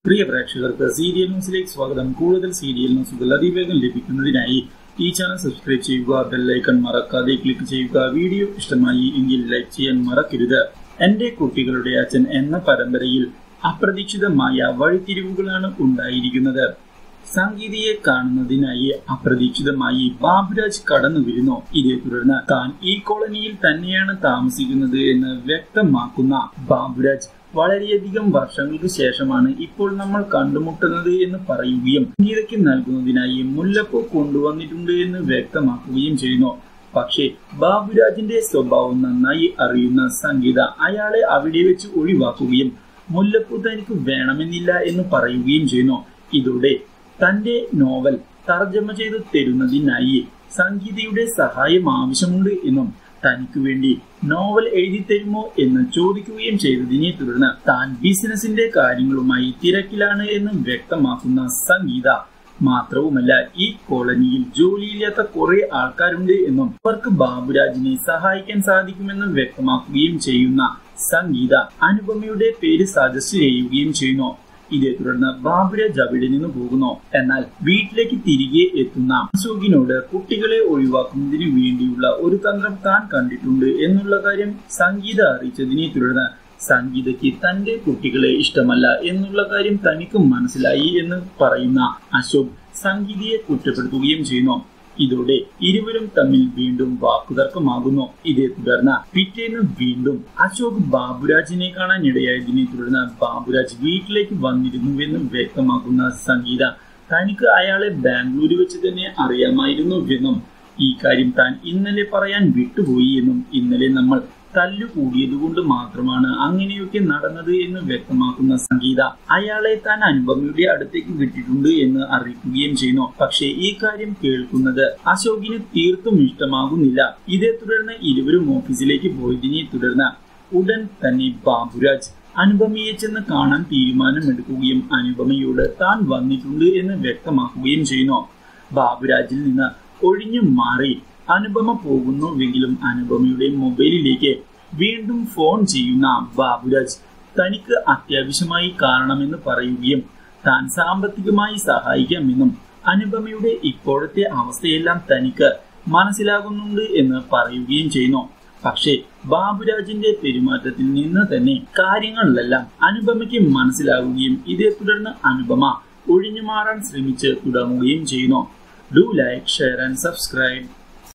പ്രിയ പ്രേക്ഷകർക്ക് സീരിയൽ ന്യൂസിലേക്ക് സ്വാഗതം കൂടുതൽ സീരിയൽ ന്യൂസുകൾ അതിവേഗം ലഭിക്കുന്നതിനായി ഈ ചാനൽ സബ്സ്ക്രൈബ് ചെയ്യുക ബെല്ലൈക്കൺ മറക്കാതെ ക്ലിക്ക് ചെയ്യുക വീഡിയോ ഇഷ്ടമായി എങ്കിൽ ലൈക്ക് ചെയ്യാൻ മറക്കരുത് എന്റെ കുട്ടികളുടെ അച്ഛൻ എന്ന പരമ്പരയിൽ അപ്രതീക്ഷിതമായ വഴിത്തിരിവുകളാണ് ഉണ്ടായിരിക്കുന്നത് സംഗീതയെ കാണുന്നതിനായി അപ്രതീക്ഷിതമായി ബാബുരാജ് കടന്നു വരുന്നു ഇതേ തുടർന്ന് താൻ ഈ കോളനിയിൽ തന്നെയാണ് താമസിക്കുന്നത് എന്ന് വ്യക്തമാക്കുന്ന ബാബുരാജ് വളരെയധികം വർഷങ്ങൾക്ക് ശേഷമാണ് ഇപ്പോൾ നമ്മൾ കണ്ടുമുട്ടുന്നത് എന്ന് പറയുകയും സംഗീതയ്ക്ക് നൽകുന്നതിനായി മുല്ലപ്പൂ കൊണ്ടുവന്നിട്ടുണ്ട് എന്ന് വ്യക്തമാക്കുകയും ചെയ്യുന്നു പക്ഷേ ബാബുരാജിന്റെ സ്വഭാവം നന്നായി അറിയുന്ന സംഗീത അയാളെ അവിടെ വെച്ച് ഒഴിവാക്കുകയും മുല്ലപ്പൂ തനിക്ക് വേണമെന്നില്ല എന്ന് പറയുകയും ചെയ്യുന്നു ഇതോടെ തന്റെ നോവൽ തർജ്ജമ ചെയ്തു തരുന്നതിനായി സംഗീതയുടെ സഹായം ആവശ്യമുണ്ട് എന്നും തനിക്ക് വേണ്ടി നോവൽ എഴുതി തരുമോ എന്ന് ചോദിക്കുകയും ചെയ്തതിനെ തുടർന്ന് താൻ ബിസിനസിന്റെ കാര്യങ്ങളുമായി തിരക്കിലാണ് എന്ന് വ്യക്തമാക്കുന്ന സംഗീത മാത്രവുമല്ല ഈ കോളനിയിൽ ജോലിയില്ലാത്ത കുറെ ആൾക്കാരുണ്ട് എന്നും അവർക്ക് ബാബുരാജിനെ സഹായിക്കാൻ സാധിക്കുമെന്നും വ്യക്തമാക്കുകയും ചെയ്യുന്ന സംഗീത അനുപമയുടെ പേര് സജസ്റ്റ് ചെയ്യുകയും ചെയ്യുന്നു ഇതേ തുടർന്ന് ബാബുരാജ് അവിടെ നിന്ന് പോകുന്നു എന്നാൽ വീട്ടിലേക്ക് തിരികെ എത്തുന്ന അശോകിനോട് കുട്ടികളെ ഒഴിവാക്കുന്നതിന് വേണ്ടിയുള്ള ഒരു തന്ത്രം താൻ കണ്ടിട്ടുണ്ട് എന്നുള്ള കാര്യം സംഗീത അറിയിച്ചതിനെ തുടർന്ന് സംഗീതയ്ക്ക് തന്റെ കുട്ടികളെ ഇഷ്ടമല്ല എന്നുള്ള കാര്യം തനിക്ക് മനസ്സിലായി എന്ന് പറയുന്ന അശോക് സംഗീതയെ കുറ്റപ്പെടുത്തുകയും ചെയ്യുന്നു ഇതോടെ ഇരുവരും തമ്മിൽ വീണ്ടും വാക്കുതർക്കമാകുന്നു ഇതേ തുടർന്ന് പിറ്റേന്ന് വീണ്ടും അശോക് ബാബുരാജിനെ കാണാൻ ഇടയായതിനെ തുടർന്ന് ബാബുരാജ് വീട്ടിലേക്ക് വന്നിരുന്നുവെന്ന് വ്യക്തമാക്കുന്ന സംഗീത തനിക്ക് അയാളെ ബാംഗ്ലൂര് വെച്ച് തന്നെ അറിയാമായിരുന്നുവെന്നും ഈ കാര്യം താൻ ഇന്നലെ പറയാൻ വിട്ടുപോയി എന്നും ഇന്നലെ നമ്മൾ തല്ലുകൂടിയതുകൊണ്ട് മാത്രമാണ് അങ്ങനെയൊക്കെ നടന്നത് എന്ന് വ്യക്തമാക്കുന്ന സംഗീത അയാളെ താൻ അനുപമയുടെ അടുത്തേക്ക് വിട്ടിട്ടുണ്ട് എന്ന് അറിയിക്കുകയും ചെയ്യുന്നു പക്ഷേ ഈ കാര്യം കേൾക്കുന്നത് അശോകിന് തീർത്തും ഇഷ്ടമാകുന്നില്ല ഇതേ തുടർന്ന് ഇരുവരും ഓഫീസിലേക്ക് പോയതിനെ തുടർന്ന് ഉടൻ തന്നെ ബാബുരാജ് അനുപമയെ ചെന്ന് കാണാൻ തീരുമാനമെടുക്കുകയും അനുപമയോട് താൻ വന്നിട്ടുണ്ട് എന്ന് വ്യക്തമാക്കുകയും ചെയ്യുന്നു ബാബുരാജിൽ നിന്ന് ഒഴിഞ്ഞു മാറി അനുപമ പോകുന്നുവെങ്കിലും അനുപമയുടെ മൊബൈലിലേക്ക് വീണ്ടും ഫോൺ ചെയ്യുന്ന ബാബുരാജ് തനിക്ക് അത്യാവശ്യമായി കാണണമെന്ന് പറയുകയും താൻ സാമ്പത്തികമായി സഹായിക്കാമെന്നും അനുപമയുടെ ഇപ്പോഴത്തെ അവസ്ഥയെല്ലാം തനിക്ക് മനസ്സിലാകുന്നുണ്ട് എന്ന് പറയുകയും ചെയ്യുന്നു പക്ഷേ ബാബുരാജിന്റെ പെരുമാറ്റത്തിൽ നിന്ന് തന്നെ കാര്യങ്ങളിലെല്ലാം അനുപമയ്ക്ക് മനസ്സിലാകുകയും ഇതേ തുടർന്ന് അനുപമ ഒഴിഞ്ഞു മാറാൻ ശ്രമിച്ച് തുടങ്ങുകയും ചെയ്യുന്നു do like share and subscribe